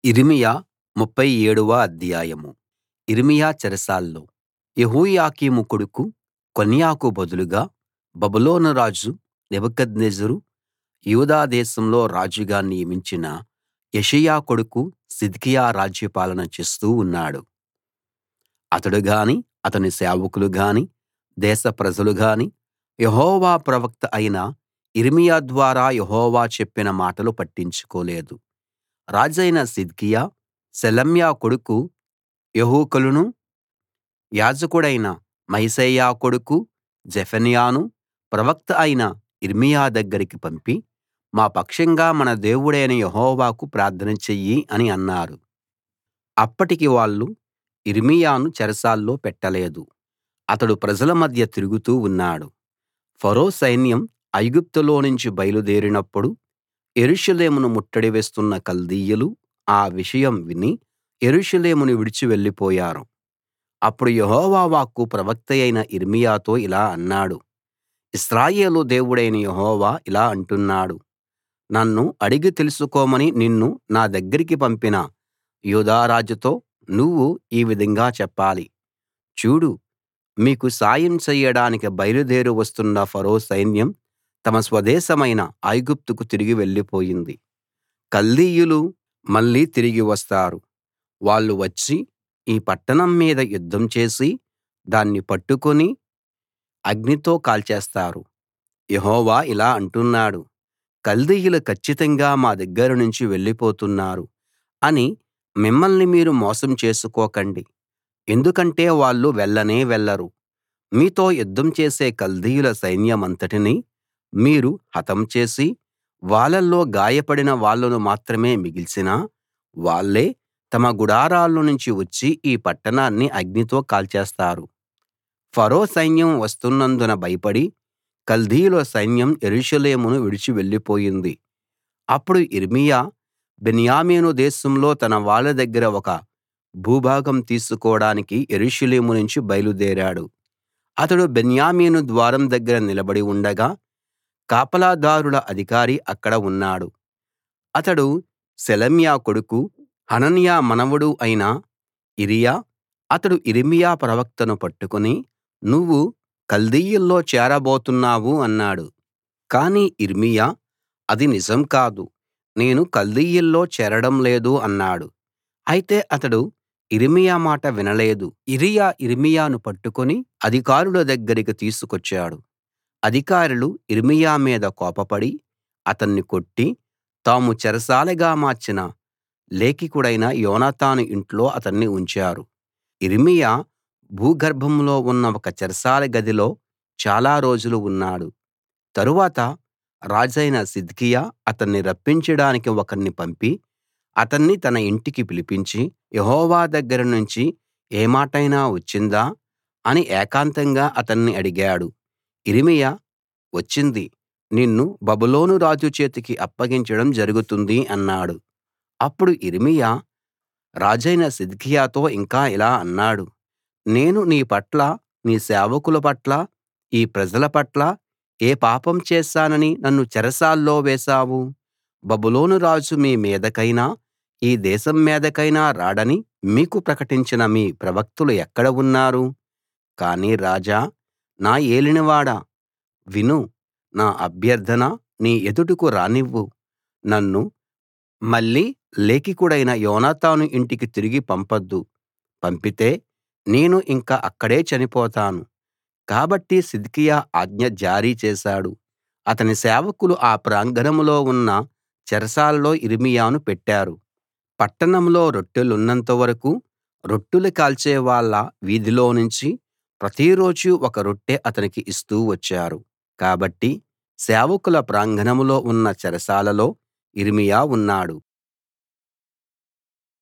యిర్మీయా 37 వ అధ్యాయం యిర్మీయా చెరసాల్లో యెహోయాకీము కొడుకు కొన్యాకు బదులుగా బబులోను రాజు నెబుకద్నెజరు యూదా దేశంలో రాజుగా నియమించిన యోషీయా కొడుకు సిద్కియా రాజ్యపాలన చేస్తూ ఉన్నాడు అతడు గానీ అతని సేవకులు గానీ దేశ ప్రజలు గానీ యెహోవా ప్రవక్త అయిన యిర్మీయా ద్వారా యెహోవా చెప్పిన మాటలు పట్టించుకోలేదు రాజైన సిద్కియా షెలెమ్యా కొడుకు యెహుకలును యాజకుడైన మయశేయా కొడుకు జెఫన్యాను ప్రవక్త అయిన యిర్మీయా దగ్గరికి పంపి మా పక్షంగా మన దేవుడైన యెహోవాకు ప్రార్థన చెయ్యి అని అన్నారు అప్పటికి వాళ్ళు యిర్మీయాను చెరసాల్లో పెట్టలేదు అతడు ప్రజల మధ్య తిరుగుతూ ఉన్నాడు ఫరో సైన్యం ఐగుప్తులోనుంచి బయలుదేరినప్పుడు యెరూషలేమును ముట్టడి వేస్తున్న కల్దీయులు ఆ విషయం విని యెరూషలేమును విడిచి వెళ్ళిపోయారు అప్పుడు యెహోవా వాక్కు ప్రవక్తయైన యిర్మీయాతో ఇలా అన్నాడు ఇశ్రాయేలు దేవుడైన యెహోవా ఇలా అంటున్నాడు నన్ను అడిగి తెలుసుకోమని నిన్ను నా దగ్గరికి పంపిన యూదా రాజుతో నువ్వు ఈ విధంగా చెప్పాలి చూడు మీకు సాయం చెయ్యడానికి బయలుదేరి వస్తున్న ఫరో సైన్యం తమ స్వదేశమైన ఐగుప్తుకు తిరిగి వెళ్ళిపోయింది కల్దీయులు మళ్ళీ తిరిగి వస్తారు వాళ్ళు వచ్చి ఈ పట్టణం మీద యుద్ధం చేసి దాన్ని పట్టుకుని అగ్నితో కాల్చేస్తారు యెహోవా ఇలా అంటున్నాడు కల్దీయులు కచ్చితంగా మా దగ్గర నుంచి వెళ్ళిపోతున్నారు అని మిమ్మల్ని మీరు మోసం చేసుకోకండి ఎందుకంటే వాళ్ళు వెళ్ళనే వెళ్ళరు మీతో యుద్ధం చేసే కల్దీయుల సైన్యమంతటినీ మీరు హతం చేసి వాళ్ళల్లో గాయపడిన వాళ్ళను మాత్రమే మిగిల్చినా వాళ్ళే తమ గుడారాల్లో నుంచి వచ్చి ఈ పట్టణాన్ని అగ్నితో కాల్చేస్తారు ఫరో సైన్యం వస్తున్నందున భయపడి కల్దీయుల సైన్యం యెరూషలేమును విడిచి వెళ్ళిపోయింది అప్పుడు యిర్మీయా బెన్యామీను దేశంలో తన వాళ్ళ దగ్గర ఒక భూభాగం తీసుకోడానికి యెరూషలేము నుంచి బయలుదేరాడు అతడు బెన్యామీను ద్వారం దగ్గర నిలబడి ఉండగా కాపలాదారుల అధికారి అక్కడ ఉన్నాడు అతడు షెలెమ్యా కొడుకు హనన్యా మనవడు అయిన ఇరీయా అతడు యిర్మీయా ప్రవక్తను పట్టుకుని నువ్వు కల్దీయుల్లో చేరబోతున్నావు అన్నాడు కాని యిర్మీయా అది నిజం కాదు నేను కల్దీయుల్లో చేరడం లేదు అన్నాడు అయితే అతడు యిర్మీయా మాట వినలేదు ఇరీయా యిర్మీయాను పట్టుకుని అధికారుల దగ్గరికి తీసుకొచ్చాడు అధికారులు యిర్మీయా మీద కోపపడి అతన్ని కొట్టి తాము చెరసాలగా మార్చిన లేఖికుడైన యోనాతాను ఇంట్లో అతన్ని ఉంచారు యిర్మీయా భూగర్భంలో ఉన్న ఒక చెరసాల గదిలో చాలా రోజులు ఉన్నాడు తరువాత రాజైన సిద్కియా అతన్ని రప్పించడానికి ఒకణ్ణి పంపి అతన్ని తన ఇంటికి పిలిపించి యెహోవా దగ్గర నుంచి ఏ మాటైనా వచ్చిందా అని ఏకాంతంగా అతన్ని అడిగాడు యిర్మీయా వచ్చింది నిన్ను బబులోను రాజు చేతికి అప్పగించడం జరుగుతుంది అన్నాడు అప్పుడు యిర్మీయా రాజైన సిద్కియాతో ఇంకా ఇలా అన్నాడు నేను నీ పట్ల నీ సేవకుల పట్ల ఈ ప్రజల పట్ల ఏ పాపం చేశానని నన్ను చెరసాల్లో వేశావు బబులోను రాజు మీ మీదకైనా ఈ దేశం మీదకైనా రాడని మీకు ప్రకటించిన మీ ప్రవక్తలు ఎక్కడ ఉన్నారు కానీ రాజా నా ఏలినవాడా విను నా అభ్యర్థన నీ ఎదుటకు రానివ్వు నన్ను మళ్ళీ లేఖికుడైన యోనాతాను ఇంటికి తిరిగి పంపొద్దు పంపితే నేను ఇంక అక్కడే చనిపోతాను కాబట్టి సిద్కియా ఆజ్ఞ జారీ చేశాడు అతని సేవకులు ఆ ప్రాంగణంలో ఉన్న చెరసాలలో యిర్మీయాను పెట్టారు పట్టణంలో రొట్టెలున్నంత వరకూ రొట్టెలు కాల్చే వాళ్ళ వీధిలో నుంచి ప్రతిరోజూ ఒక రొట్టె అతనికి ఇస్తూ వచ్చారు కాబట్టి సేవకుల ప్రాంగణంలో ఉన్న చెరసాలలో యిర్మీయా ఉన్నాడు